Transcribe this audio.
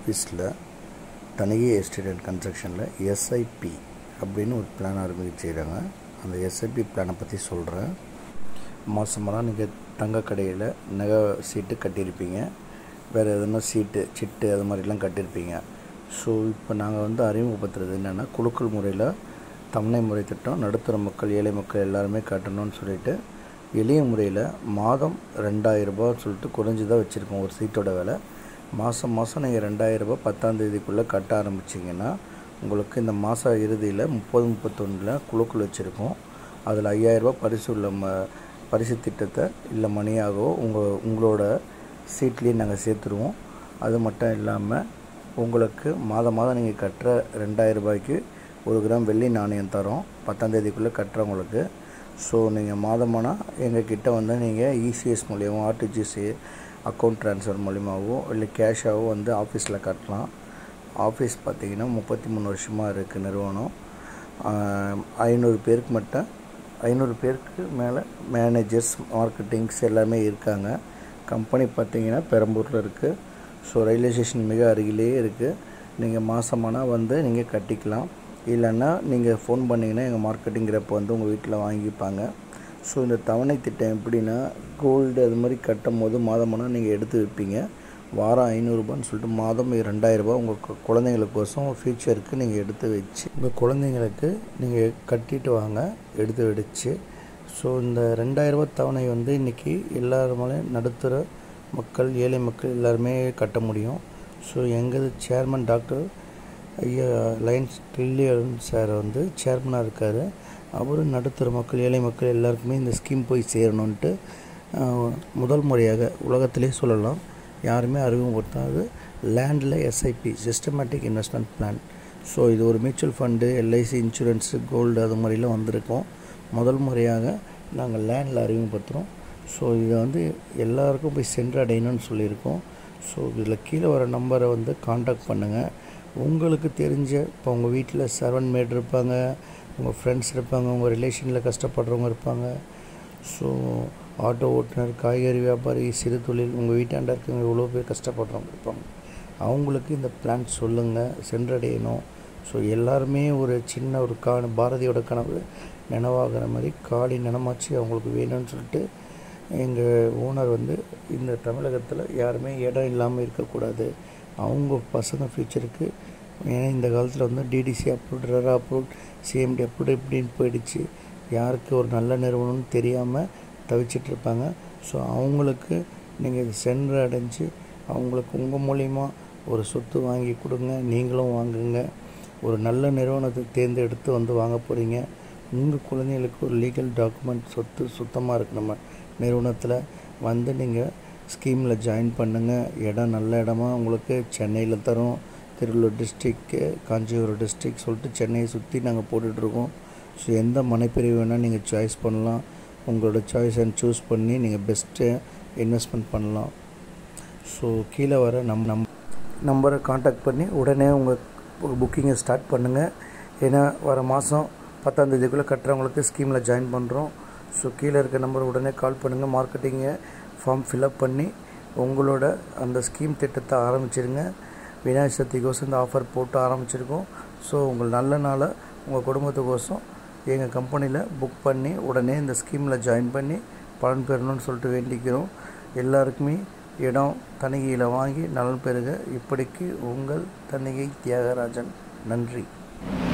ஆஃபீஸில் Thanigai estate and கன்ஸ்ட்ரக்ஷனில் SIP அப்படின்னு ஒரு பிளான் ஆரம்பிக்க செய்கிறாங்க அந்த எஸ்ஐபி பிளானை பற்றி சொல்கிறேன் மாதமெல்லாம் நீங்கள் தங்க கடையில் நகை சீட்டு கட்டியிருப்பீங்க வேறு எதுனா சீட்டு சிட்டு அது மாதிரிலாம் கட்டியிருப்பீங்க ஸோ இப்போ நாங்கள் வந்து அறிமுகப்படுத்துறது என்னென்னா குலுக்கல் முறையில் தவணை முறை திட்டம் நடுத்தர மக்கள் ஏழை மக்கள் எல்லாருமே கட்டணும்னு சொல்லிட்டு எளிய முறையில் மாதம் ரெண்டாயிரரூபா சொல்லிட்டு குறைஞ்சி தான் வச்சுருக்கோம் ஒரு சீட்டோட விலை மாதம் மாதம் நீங்கள் ரெண்டாயிரரூபா பத்தாந்தேதிக்குள்ளே கட்ட ஆரம்பிச்சிங்கன்னா உங்களுக்கு இந்த மாத இறுதியில் முப்பது முப்பத்தொன்னில் குழுக்கள் வச்சுருக்கோம் அதில் ஐயாயிரரூபா பரிசு உள்ள ம பரிசு திட்டத்தை இல்லை மணியாகவோ உங்கள் உங்களோட சீட்லேயே நாங்கள் சேர்த்துருவோம் அது மட்டும் இல்லாமல் உங்களுக்கு மாதம் மாதம் நீங்கள் கட்டுற ரெண்டாயிரம் ரூபாய்க்கு ஒரு கிராம் வெள்ளி நாணயம் தரோம் பத்தாந்தேதிக்குள்ளே கட்டுறவங்களுக்கு ஸோ நீங்கள் மாதமானால் எங்கள் கிட்டே வந்து நீங்கள் இசிஎஸ் மூலியமாக ஆர்டிஜிசி அக்கௌண்ட் ட்ரான்ஸ்ஃபர் மூலியமாகவோ இல்லை கேஷாகவோ வந்து ஆஃபீஸில் கட்டலாம் ஆஃபீஸ் பார்த்திங்கன்னா முப்பத்தி மூணு வருஷமாக இருக்குது நிறுவனம் ஐநூறு பேருக்கு மட்டும் ஐநூறு பேருக்கு மேலே மேனேஜர்ஸ் மார்க்கெட்டிங்ஸ் எல்லாமே இருக்காங்க கம்பெனி பார்த்திங்கன்னா பெரம்பூரில் இருக்குது ஸோ ரயில்வே ஸ்டேஷன் மிக அருகிலேயே இருக்குது நீங்கள் மாதமானால் வந்து நீங்கள் கட்டிக்கலாம் இல்லைன்னா நீங்கள் ஃபோன் பண்ணிங்கன்னா எங்கள் மார்க்கெட்டிங் ரெப் வந்து உங்கள் வீட்டில் வாங்கிப்பாங்க ஸோ இந்த தவணை திட்டம் எப்படின்னா கோல்டு அது மாதிரி கட்டும் போது மாதமானால் நீங்கள் எடுத்து வைப்பீங்க வாரம் ஐநூறுரூபான்னு சொல்லிட்டு மாதம் ரெண்டாயிரரூபா உங்கள் குழந்தைங்களுக்கோசம் ஃப்யூச்சருக்கு நீங்கள் எடுத்து வச்சு உங்கள் குழந்தைங்களுக்கு நீங்கள் கட்டிட்டு வாங்க எடுத்து வச்சு ஸோ இந்த ரெண்டாயிரரூபா தவணை வந்து இன்றைக்கி எல்லாருமே நடுத்தர மக்கள் ஏழை மக்கள் எல்லாருமே கட்ட முடியும் ஸோ எங்கள் சேர்மன் டாக்டர் ஐயா லைன்ஸ் கில்லியன் சார் வந்து சேர்மனாக இருக்கார் அவரும் நடுத்தர மக்கள் ஏழை மக்கள் எல்லாருக்குமே இந்த ஸ்கீம் போய் சேரணுன்ட்டு முதல் முறையாக உலகத்திலே சொல்லலாம் யாருமே அறிமுகப்படுத்தாது லேண்டில் SIP systematic investment plan so இது ஒரு mutual fund LIC insurance gold அது மாதிரிலாம் வந்திருக்கோம் முதல் முறையாக நாங்கள் லேண்டில் அறிமுகப்படுத்துகிறோம் ஸோ இதை வந்து எல்லாருக்கும் போய் சென்றடையணும்னு சொல்லியிருக்கோம் ஸோ இதில் கீழே வர நம்பரை வந்து காண்டாக்ட் பண்ணுங்கள் உங்களுக்கு தெரிஞ்ச இப்போ உங்கள் வீட்டில் செவன் மேட் இருப்பாங்க உங்கள் ஃப்ரெண்ட்ஸ் இருப்பாங்க உங்கள் ரிலேஷனில் கஷ்டப்படுறவங்க இருப்பாங்க ஸோ ஆட்டோ ஓட்டுநர் காய்கறி வியாபாரி சிறு தொழில் உங்கள் வீட்டாண்ட இருக்கவங்க எவ்வளோ பேர் கஷ்டப்படுறவங்க இருப்பாங்க அவங்களுக்கு இந்த பிளான் சொல்லுங்கள் சென்றடையணும் ஸோ எல்லாருமே ஒரு சின்ன ஒரு கா பாரதியோட கனவு நினைவாகிற மாதிரி காலி நினமாச்சு அவங்களுக்கு வேணும்னு சொல்லிட்டு எங்கள் ஓனர் வந்து இந்த தமிழகத்தில் யாருமே இடம் இல்லாமல் இருக்கக்கூடாது அவங்க பசங்க ஃப்யூச்சருக்கு ஏன்னா இந்த காலத்தில் வந்து DTC approved RERA approved CMD approved இப்படின்னு போயிடுச்சு யாருக்கு ஒரு நல்ல நிறுவனம்னு தெரியாமல் தவிச்சிட்ருப்பாங்க ஸோ அவங்களுக்கு நீங்கள் இது சென்று அடைஞ்சு அவங்களுக்கு உங்கள் மூலிமா ஒரு சொத்து வாங்கி கொடுங்க நீங்களும் வாங்குங்க ஒரு நல்ல நிறுவனத்தை தேர்ந்தெடுத்து வந்து வாங்க போகிறீங்க உங்கள் குழந்தைகளுக்கு ஒரு லீகல் டாக்குமெண்ட் சொத்து சுத்தமாக இருக்குது நம்ம நிறுவனத்தில் வந்து நீங்கள் ஸ்கீமில் ஜாயின் பண்ணுங்கள் இடம் நல்ல இடமா உங்களுக்கு சென்னையில் தரோம் திருவள்ளூர் டிஸ்ட்ரிக்கு காஞ்சிபுரம் டிஸ்ட்ரிக் சொல்லிட்டு சென்னையை சுற்றி நாங்கள் போட்டுட்ருக்கோம் ஸோ எந்த மனைப்பிரிவு வேணால் நீங்கள் சாய்ஸ் பண்ணலாம் உங்களோட சாய்ஸ் அண்ட் சூஸ் பண்ணி நீங்கள் பெஸ்ட்டு இன்வெஸ்ட்மெண்ட் பண்ணலாம் ஸோ கீழே வர நம் நம் நம்பரை காண்டாக்ட் பண்ணி உடனே உங்கள் புக்கிங்கை ஸ்டார்ட் பண்ணுங்கள் ஏன்னா வர மாதம் பத்தாந்தேதிக்குள்ளே கட்டுறவங்களுக்கு ஸ்கீமில் ஜாயின் பண்ணுறோம் ஸோ கீழே இருக்க நம்பர் உடனே கால் பண்ணுங்கள் மார்க்கெட்டிங்கை ஃபார்ம் ஃபில்அப் பண்ணி உங்களோட அந்த ஸ்கீம் திட்டத்தை ஆரம்பிச்சிருங்க விநாயகர் சதுர்த்திக்கோசம் இந்த ஆஃபர் போட்டு ஆரம்பிச்சிருக்கோம் ஸோ உங்கள் நல்ல நாளை உங்கள் குடும்பத்துக்கோசம் எங்கள் கம்பெனியில் புக் பண்ணி உடனே இந்த ஸ்கீமில் ஜாயின் பண்ணி பலன் பெறணும்னு சொல்லிட்டு வேண்டிக்கிறோம் எல்லாருக்குமே இடம் தணிகையில் வாங்கி நலன் பெறுக இப்படிக்கு உங்கள் தணிகை தியாகராஜன் நன்றி